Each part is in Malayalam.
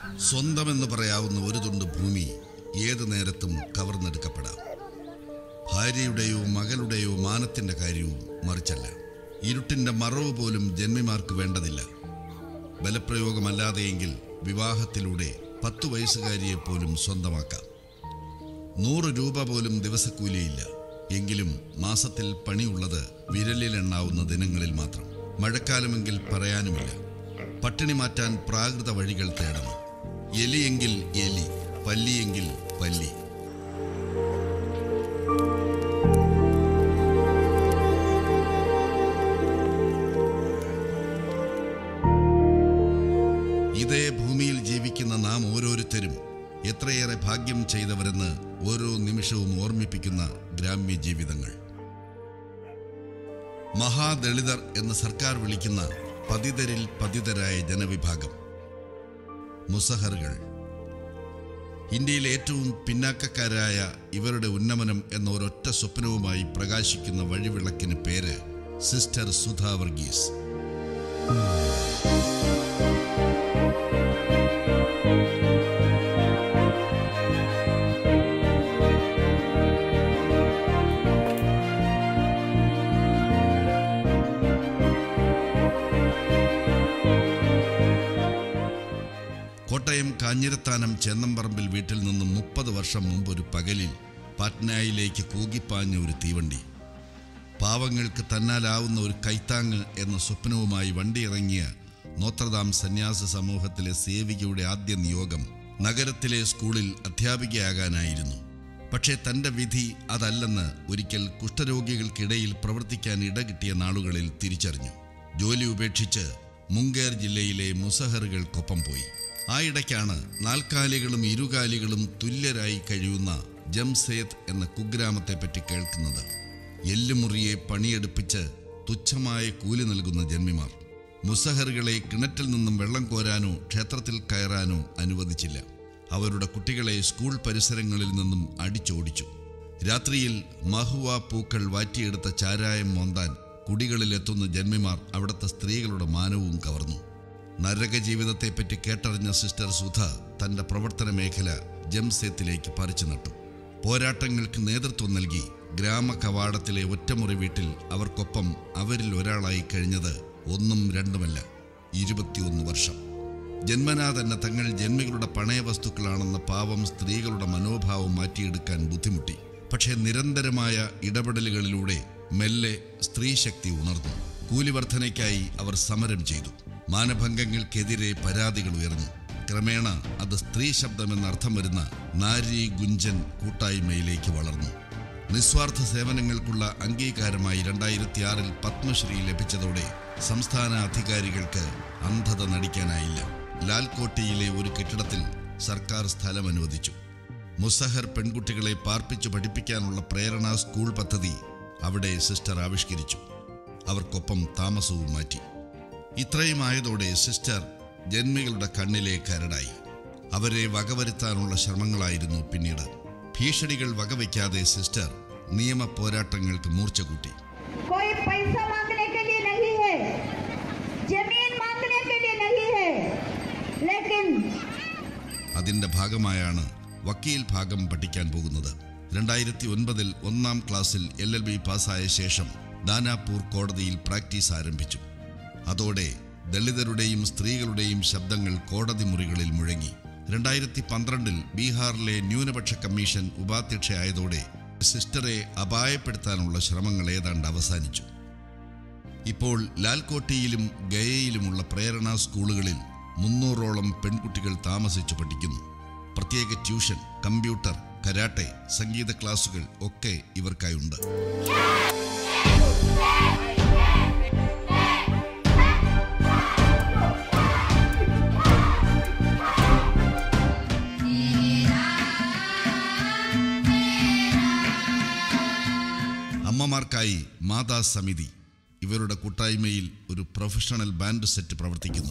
സ്വന്തമെന്ന് പറയാവുന്ന ഒരു തുണ്ട് ഭൂമി ഏതു നേരത്തും കവർന്നെടുക്കപ്പെടാം ഭാര്യയുടെയോ മകളുടെയോ മാനത്തിന്റെ കാര്യവും മറിച്ചല്ല ഇരുട്ടിന്റെ മറവ് പോലും ജന്മിമാർക്ക് വേണ്ടതില്ല ബലപ്രയോഗമല്ലാതെയെങ്കിൽ വിവാഹത്തിലൂടെ പത്തു വയസ്സുകാരിയെ പോലും സ്വന്തമാക്കാം നൂറ് രൂപ പോലും ദിവസക്കൂലിയില്ല എങ്കിലും മാസത്തിൽ പണിയുള്ളത് വിരലിലെണ്ണാവുന്ന ദിനങ്ങളിൽ മാത്രം മഴക്കാലമെങ്കിൽ പറയാനുമില്ല പട്ടിണി മാറ്റാൻ പ്രാകൃത വഴികൾ തേടണം എലിയെങ്കിൽ എലി പല്ലിയെങ്കിൽ പല്ലി ഇതേ ഭൂമിയിൽ ജീവിക്കുന്ന നാം ഓരോരുത്തരും എത്രയേറെ ഭാഗ്യം ചെയ്തവരെന്ന് ഓരോ നിമിഷവും ഓർമ്മിപ്പിക്കുന്ന ഗ്രാമ്യ ജീവിതങ്ങൾ മഹാദളിതർ എന്ന് സർക്കാർ വിളിക്കുന്ന പതിതരിൽ പതിതരായ ജനവിഭാഗം മുസഹറുകൾ ഇന്ത്യയിലെ ഏറ്റവും പിന്നാക്കക്കാരായ ഇവരുടെ ഉന്നമനം എന്ന ഒരൊറ്റ സ്വപ്നവുമായി പ്രകാശിക്കുന്ന വഴിവിളക്കിന് പേര് സിസ്റ്റർ സുധാ വർഗീസ് കോട്ടയം കാഞ്ഞിരത്താനം ചേന്നമ്പറമ്പിൽ വീട്ടിൽ നിന്നും മുപ്പത് വർഷം മുമ്പ് ഒരു പകലിൽ പാറ്റ്നയിലേക്ക് കൂകിപ്പാഞ്ഞ ഒരു തീവണ്ടി പാവങ്ങൾക്ക് തന്നാലാവുന്ന ഒരു കൈത്താങ്ങ് എന്ന സ്വപ്നവുമായി വണ്ടിയിറങ്ങിയ നോത്രദാം സന്യാസ സമൂഹത്തിലെ സേവികയുടെ ആദ്യ നിയോഗം നഗരത്തിലെ സ്കൂളിൽ അധ്യാപികയാകാനായിരുന്നു പക്ഷേ തന്റെ വിധി അതല്ലെന്ന് ഒരിക്കൽ കുഷ്ഠരോഗികൾക്കിടയിൽ പ്രവർത്തിക്കാൻ ഇടകിട്ടിയ നാളുകളിൽ തിരിച്ചറിഞ്ഞു ജോലി ഉപേക്ഷിച്ച് മുങ്കേർ ജില്ലയിലെ മുസഹറുകൾക്കൊപ്പം പോയി ആ ഇടയ്ക്കാണ് നാൽക്കാലികളും ഇരുകാലികളും തുല്യരായി കഴിയുന്ന ജംസേത്ത് എന്ന കുഗ്രാമത്തെപ്പറ്റി കേൾക്കുന്നത് എല്ലുമുറിയെ പണിയെടുപ്പിച്ച് തുച്ഛമായ കൂലി നൽകുന്ന ജന്മിമാർ മുസഹറുകളെ കിണറ്റിൽ നിന്നും വെള്ളം കോരാനോ ക്ഷേത്രത്തിൽ കയറാനോ അനുവദിച്ചില്ല അവരുടെ കുട്ടികളെ സ്കൂൾ പരിസരങ്ങളിൽ നിന്നും അടിച്ചോടിച്ചു രാത്രിയിൽ മഹുവ പൂക്കൾ വാറ്റിയെടുത്ത ചാരായം മോന്താൻ കുടികളിലെത്തുന്ന ജന്മിമാർ അവിടുത്തെ സ്ത്രീകളുടെ മാനവും കവർന്നു നരക ജീവിതത്തെപ്പറ്റി കേട്ടറിഞ്ഞ സിസ്റ്റർ സുധ തന്റെ പ്രവർത്തന മേഖല ജംസേത്തിലേക്ക് പറിച്ചു നട്ടു പോരാട്ടങ്ങൾക്ക് നേതൃത്വം നൽകി ഗ്രാമ കവാടത്തിലെ ഒറ്റമുറി വീട്ടിൽ അവർക്കൊപ്പം അവരിൽ ഒരാളായി കഴിഞ്ഞത് ഒന്നും രണ്ടുമല്ല ഇരുപത്തിയൊന്ന് വർഷം ജന്മനാ തന്നെ തങ്ങൾ ജന്മികളുടെ പണയ വസ്തുക്കളാണെന്ന പാവം സ്ത്രീകളുടെ മനോഭാവം മാറ്റിയെടുക്കാൻ ബുദ്ധിമുട്ടി പക്ഷേ നിരന്തരമായ ഇടപെടലുകളിലൂടെ മെല്ലെ സ്ത്രീശക്തി ഉണർന്നു കൂലിവർദ്ധനയ്ക്കായി അവർ സമരം ചെയ്തു മാനഭംഗങ്ങൾക്കെതിരെ പരാതികൾ ഉയർന്നു ക്രമേണ അത് സ്ത്രീ ശബ്ദമെന്ന അർത്ഥം വരുന്ന നാരി ഗുഞ്ചൻ കൂട്ടായ്മയിലേക്ക് വളർന്നു നിസ്വാർത്ഥ സേവനങ്ങൾക്കുള്ള അംഗീകാരമായി രണ്ടായിരത്തി ആറിൽ പത്മശ്രീ ലഭിച്ചതോടെ സംസ്ഥാന അധികാരികൾക്ക് അന്ധത നടിക്കാനായില്ല ലാൽകോട്ടയിലെ ഒരു കെട്ടിടത്തിൽ സർക്കാർ സ്ഥലം അനുവദിച്ചു മുസഹർ പെൺകുട്ടികളെ പാർപ്പിച്ചു പഠിപ്പിക്കാനുള്ള പ്രേരണ സ്കൂൾ പദ്ധതി അവിടെ സിസ്റ്റർ ആവിഷ്കരിച്ചു അവർക്കൊപ്പം താമസവും മാറ്റി ഇത്രയും ആയതോടെ സിസ്റ്റർ ജന്മികളുടെ കണ്ണിലെ കരടായി അവരെ വകവരുത്താനുള്ള ശ്രമങ്ങളായിരുന്നു പിന്നീട് ഭീഷണികൾ വകവയ്ക്കാതെ സിസ്റ്റർ നിയമ പോരാട്ടങ്ങൾക്ക് മൂർച്ച കൂട്ടി कोई पैसा मांगने के लिए नहीं है जमीन मांगने के लिए नहीं है लेकिन അതിന്റെ ഭാഗമായാണ് വക്കീൽ ഭാഗം പഠിക്കാൻ പോകുന്നത് രണ്ടായിരത്തി ഒൻപതിൽ ഒന്നാം ക്ലാസ്സിൽ എൽ എൽ ബി പാസ്സായ ശേഷം ദാനാപൂർ കോടതിയിൽ പ്രാക്ടീസ് ആരംഭിച്ചു അതോടെ ദളിതരുടെയും സ്ത്രീകളുടെയും ശബ്ദങ്ങൾ കോടതി മുറികളിൽ മുഴങ്ങി രണ്ടായിരത്തി പന്ത്രണ്ടിൽ ബീഹാറിലെ ന്യൂനപക്ഷ കമ്മീഷൻ ഉപാധ്യക്ഷയായതോടെ സിസ്റ്ററെ അപായപ്പെടുത്താനുള്ള ശ്രമങ്ങൾ ഏതാണ്ട് അവസാനിച്ചു ഇപ്പോൾ ലാൽകോട്ടിയിലും ഗയയിലുമുള്ള പ്രേരണ സ്കൂളുകളിൽ മുന്നൂറോളം പെൺകുട്ടികൾ താമസിച്ചു പഠിക്കുന്നു പ്രത്യേക ട്യൂഷൻ കമ്പ്യൂട്ടർ കരാട്ടെ സംഗീത ക്ലാസുകൾ ഒക്കെ ഇവർക്കായുണ്ട് അമ്മമാർക്കായി മാതാ സമിതി ഇവരുടെ കൂട്ടായ്മയിൽ ഒരു പ്രൊഫഷണൽ ബാൻഡ് സെറ്റ് പ്രവർത്തിക്കുന്നു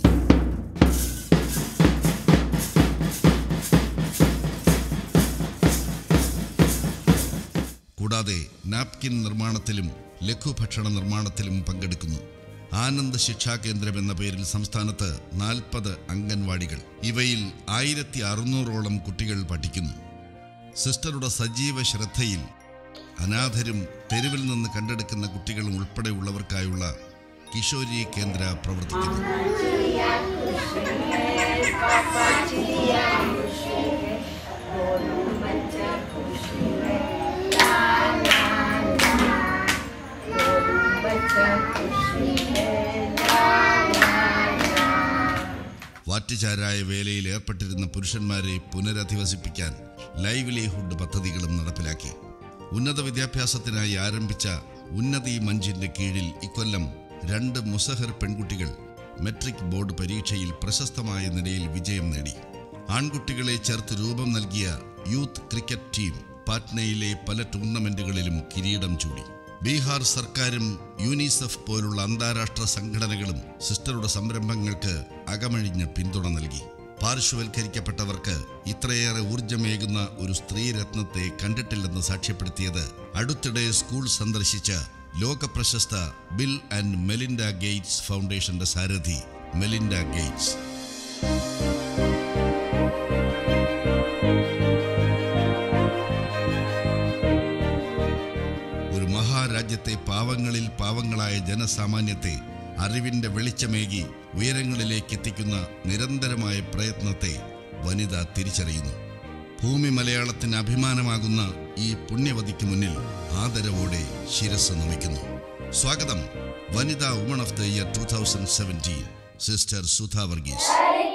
കൂടാതെ നാപ്കിൻ നിർമ്മാണത്തിലും ലഘുഭക്ഷണ നിർമ്മാണത്തിലും പങ്കെടുക്കുന്നു ആനന്ദ് ശിക്ഷാ കേന്ദ്രം എന്ന പേരിൽ സംസ്ഥാനത്ത് നാൽപ്പത് അംഗൻവാടികൾ ഇവയിൽ ആയിരത്തി അറുന്നൂറോളം കുട്ടികൾ പഠിക്കുന്നു സിസ്റ്ററുടെ സജീവ ശ്രദ്ധയിൽ അനാഥരും തെരുവിൽ നിന്ന് കണ്ടെടുക്കുന്ന കുട്ടികളും ഉൾപ്പെടെയുള്ളവർക്കായുള്ള കിഷോരി കേന്ദ്ര പ്രവർത്തിക്കുന്നു വാറ്റുചാരായ വേലയിൽ ഏർപ്പെട്ടിരുന്ന പുരുഷന്മാരെ പുനരധിവസിപ്പിക്കാൻ ലൈവ്ലിഹുഡ് പദ്ധതികളും നടപ്പിലാക്കി ഉന്നത വിദ്യാഭ്യാസത്തിനായി ആരംഭിച്ച ഉന്നതി മഞ്ചിന്റെ കീഴിൽ ഇക്കൊല്ലം രണ്ട് മുസഹർ പെൺകുട്ടികൾ മെട്രിക് ബോർഡ് പരീക്ഷയിൽ പ്രശസ്തമായ നിലയിൽ വിജയം നേടി ആൺകുട്ടികളെ ചേർത്ത് രൂപം നൽകിയ യൂത്ത് ക്രിക്കറ്റ് ടീം പാറ്റ്നയിലെ പല ടൂർണമെന്റുകളിലും കിരീടം ചൂടി ബീഹാർ സർക്കാരും യൂണിസെഫ് പോലുള്ള അന്താരാഷ്ട്ര സംഘടനകളും സിസ്റ്ററുടെ സംരംഭങ്ങൾക്ക് അകമഴിഞ്ഞ് പിന്തുണ നൽകി പാർശ്വവൽക്കരിക്കപ്പെട്ടവർക്ക് ഇത്രയേറെ ഊർജമേകുന്ന ഒരു സ്ത്രീരത്നത്തെ കണ്ടിട്ടില്ലെന്ന് സാക്ഷ്യപ്പെടുത്തിയത് അടുത്തിടെ സ്കൂൾ സന്ദർശിച്ച ലോകപ്രശസ്ത ബിൽ ആൻഡ് മെലിൻഡ ഗേറ്റ്സ് ഫൗണ്ടേഷന്റെ സാരഥി മെലിൻഡ ഗേറ്റ്സ് ഒരു മഹാരാജ്യത്തെ പാവങ്ങളിൽ പാവങ്ങളായ ജനസാമാന്യത്തെ അറിവിന്റെ വെളിച്ചമേകി ഉയരങ്ങളിലേക്ക് എത്തിക്കുന്ന നിരന്തരമായ പ്രയത്നത്തെ വനിത തിരിച്ചറിയുന്നു ഭൂമി മലയാളത്തിന് അഭിമാനമാകുന്ന ഈ പുണ്യവതിക്ക് മുന്നിൽ ആദരവോടെ ശിരസ് നമിക്കുന്നു സ്വാഗതം Vanitha woman of the year two thousand seventeen sister Sudha Varghese Hare